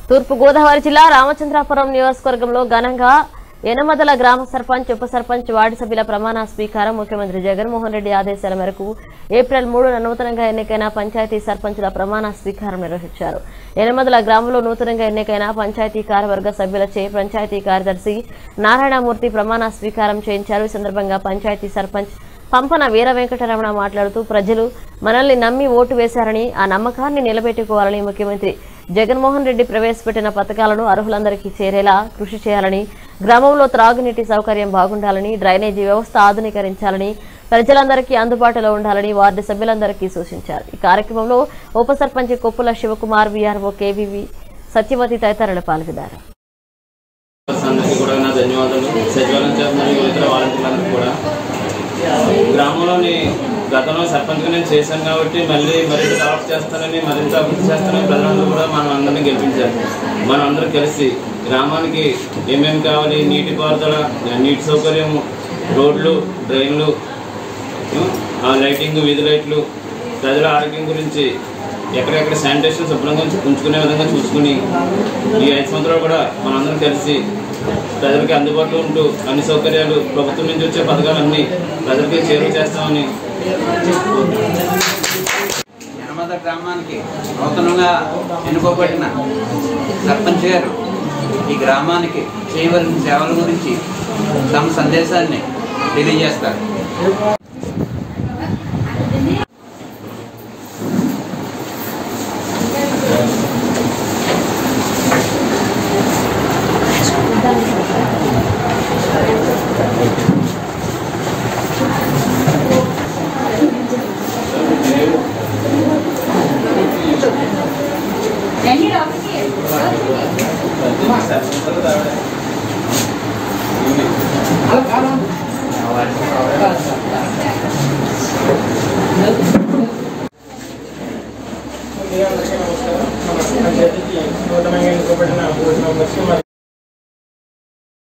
తూర్పు గోదావరి జిల్లా రామచంద్రాపురం నియోజకవర్గంలో ఘనంగా యనమదల గ్రామ సర్పంచ్ ఉప సర్పంచ్ వార్డు సభ్యుల ప్రమాణ స్వీకారం ముఖ్యమంత్రి జగన్మోహన్ రెడ్డి ఆదేశాల మేరకు ఏప్రిల్ మూడున నూతనంగా ఎన్నికైన పంచాయతీ సర్పంచుల ప్రమాణ స్వీకారం నిర్వహించారు యనమదల గ్రామంలో నూతనంగా ఎన్నికైన పంచాయతీ కార్యవర్గ సభ్యులచే పంచాయతీ కార్యదర్శి నారాయణమూర్తి ప్రమాణ స్వీకారం చేయించారు ఈ సందర్భంగా పంచాయతీ సర్పంచ్ పంపన వీర వెంకటరమణ మాట్లాడుతూ ప్రజలు మనల్ని నమ్మి ఓటు వేశారని ఆ నమ్మకాన్ని నిలబెట్టుకోవాలని ముఖ్యమంత్రి జగన్మోహన్ రెడ్డి ప్రవేశపెట్టిన పథకాలను అర్హులందరికీ చేరేలా కృషి చేయాలని గ్రామంలో త్రాగునీటి సౌకర్యం బాగుండాలని డ్రైనేజీ వ్యవస్థ ఆధునీకరించాలని ప్రజలందరికీ అందుబాటులో ఉండాలని వార్డు సభ్యులందరికీ సూచించారు ఈ కార్యక్రమంలో ఉప సర్పంచ్ కొప్పుల శివకుమార్ వీఆర్ఓ కేవీవి సత్యవతి తదితరులు పాల్గొన్నారు అందరికీ కూడా నా ధన్యవాదాలు సచివాలయం చేస్తున్న మరియు ఇతర వాలంటీర్లందరికీ కూడా గ్రామంలోని గతంలో సర్పంచ్గా నేను చేశాను కాబట్టి మళ్ళీ మరింత డెవలప్ చేస్తానని మరింత అభివృద్ధి చేస్తానని ప్రజలందరూ కూడా మనం అందరినీ గెలిపించారు మనం అందరం కలిసి గ్రామానికి ఏమేమి కావాలి నీటి పారుదల నీటి సౌకర్యం రోడ్లు డ్రైన్లు ఆ లైటింగ్ వీధి లైట్లు ప్రజల ఆరోగ్యం గురించి ఎక్కడెక్కడ శానిటేషన్ శుభ్రంగా ఉంచు- ఉంచుకునే విధంగా చూసుకుని ఈ ఐదు సంవత్సరాలు కూడా మనందరం కలిసి ప్రజలకి అందుబాటులో ఉంటూ అన్ని సౌకర్యాలు ప్రభుత్వం నుంచి వచ్చే పథకాలన్నీ ప్రజలకి చేరువ చేస్తామని యనమద గ్రామానికి నూతనంగా ఎన్నుకోబడిన సర్పంచ్ గారు ఈ గ్రామానికి చేయవలసిన సేవల గురించి తమ సందేశాన్ని తెలియజేస్తారు ముందుగా అందరికీ నమస్కారం మన పంచాయతీకి నూతనంగా ఎన్నుకోబడిన బోర్డు మెంబర్స్కి మరి